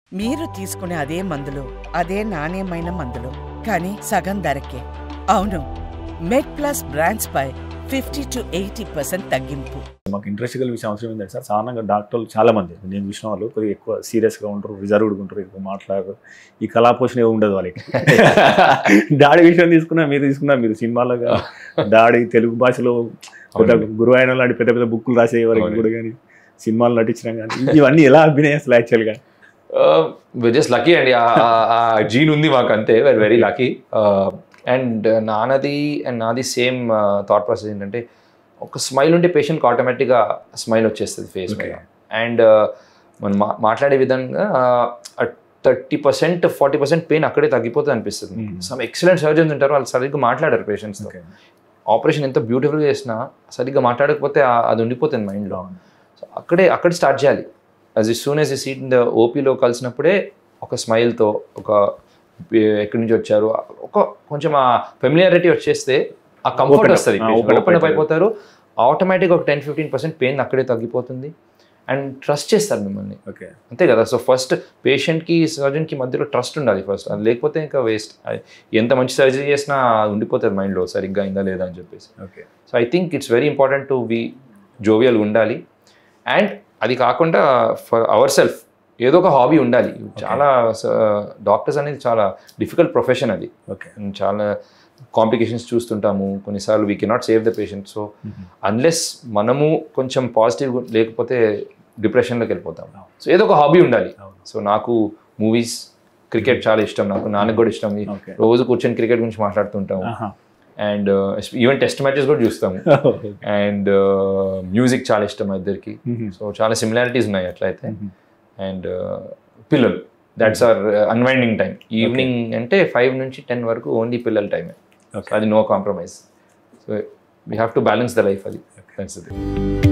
మీరు తీసుకునే అదే మందులు అదే నాణ్యమైన మందులు కానీ సగం ధరకే అవును మెడ్ ప్లస్ బ్రాండ్స్ పై ఫిఫ్టీ టు ఎయిటీ పర్సెంట్ తగ్గింపు మాకు ఇంట్రెస్ట్ కలిగే అవసరం ఏంటంటే సార్ సాధారణంగా డాక్టర్లు చాలా మంది నేను చూసిన వాళ్ళు కొద్దిగా ఎక్కువ సీరియస్గా ఉంటారు రిజర్వ్డ్గా ఉంటారు ఎక్కువ మాట్లాడరు ఈ కళాపోషణ ఏమి ఉండదు వాళ్ళకి డాడీ విషయం తీసుకున్నా మీరు తీసుకున్నా మీరు సినిమాలో డాడీ తెలుగు భాషలో పెద్ద గురువాయన లాంటి పెద్ద పెద్ద బుక్కులు రాసే వరకు అవునండి. కూడా కానీ సినిమాలు నటించడం కానీ ఇవన్నీ ఎలా అభినయం అసలు యాక్చువల్గా జస్ట్ లక్కీ అండి ఆ- ఆ- ఆ జీన్ ఉంది మాకు అంతే వెరీ వెరీ లక్కీ అండ్ నాన్నది అండ్ నాది సేమ్ థాట్ ప్రాసెస్ ఏంటంటే ఒక స్మైల్ ఉంటే పేషెంట్కి ఆటోమేటిక్గా స్మైల్ వచ్చేస్తుంది ఫేస్ మీద Okay. అండ్ మనం మా- మాట్లాడే విధంగా thirty percent forty percent pain అక్కడే తగ్గిపోతుంది అనిపిస్తుంది Mm. సమ్ ఎక్సలెంట్ సర్జన్స్ ఉంటారు వాళ్ళు సరిగ్గా మాట్లాడారు పేషెంట్స్తో ఆపరేషన్ ఎంత బ్యూటిఫుల్గా చేసినా సరిగ్గా మాట్లాడకపోతే ఆ- అది ఉండిపోతుంది మైండ్లో సో అక్కడే అక్కడ స్టార్ట్ చేయాలి యాజ్ ఇస్ సూన్ యాజ్ ఈ సీట్ ఇన్ ద ఓపీలో కలిసినప్పుడే ఒక స్మైల్తో ఒక ఏ- ఎక్కడి నుంచి వచ్చారు ఒక కొంచెం ఆ ఫెమిలియారిటీ వచ్చేస్తే ఆ కంఫర్ట్ Open up. వస్తుంది ఆ, open up ఓపెన్ అప్ అవుతారు. అయిపోతారు ఆటోమేటిక్ ఒక టెన్ ఫిఫ్టీన్ పర్సెంట్ పెయిన్ అక్కడే తగ్గిపోతుంది అండ్ ట్రస్ట్ చేస్తారు మిమ్మల్ని ఓకే అంతే కదా సో ఫస్ట్ పేషెంట్కి సర్జన్కి మధ్యలో ట్రస్ట్ ఉండాలి ఫస్ట్ అది లేకపోతే ఇంకా వేస్ట్ ఎంత మంచి సర్జరీ చేసినా అది ఉండిపోతుంది మైండ్లో సరిగ్గా అయిందా లేదా అని చెప్పేసి okay so I think it's very important to be jovial ఉండాలి అండ్ అది కాకుండా ఫర్ అవర్ సెల్ఫ్ ఏదో ఒక హాబీ ఉండాలి చాలా డాక్టర్స్ అనేది చాలా డిఫికల్ట్ ప్రొఫెషన్ అది ఓకే And చాలా కాంప్లికేషన్స్ చూస్తుంటాము కొన్నిసార్లు we cannot save the patient so unless మనము కొంచెం పాజిటివ్ లేకపోతే డిప్రెషన్లోకి వెళ్ళిపోతాం సో ఏదో ఒక హాబీ ఉండాలి సో నాకు మూవీస్ క్రికెట్ చాలా ఇష్టం నాకు నాన్నకు కూడా ఇష్టం ఓకే రోజు కూర్చొని క్రికెట్ గురించి మాట్లాడుతుంటాము అండ్ ఈవెన్ టెస్ట్ మ్యాచెస్ కూడా చూస్తాము అండ్ మ్యూజిక్ చాలా ఇష్టం మా ఇద్దరికి సో చాలా సిమిలారిటీస్ ఉన్నాయి అట్లయితే అండ్ పిల్లలు that's our unwinding time evening అంటే ఫైవ్ నుంచి టెన్ వరకు ఓన్లీ పిల్లల టైమే ఓకే అది no compromise so we have to balance the life అది దట్స్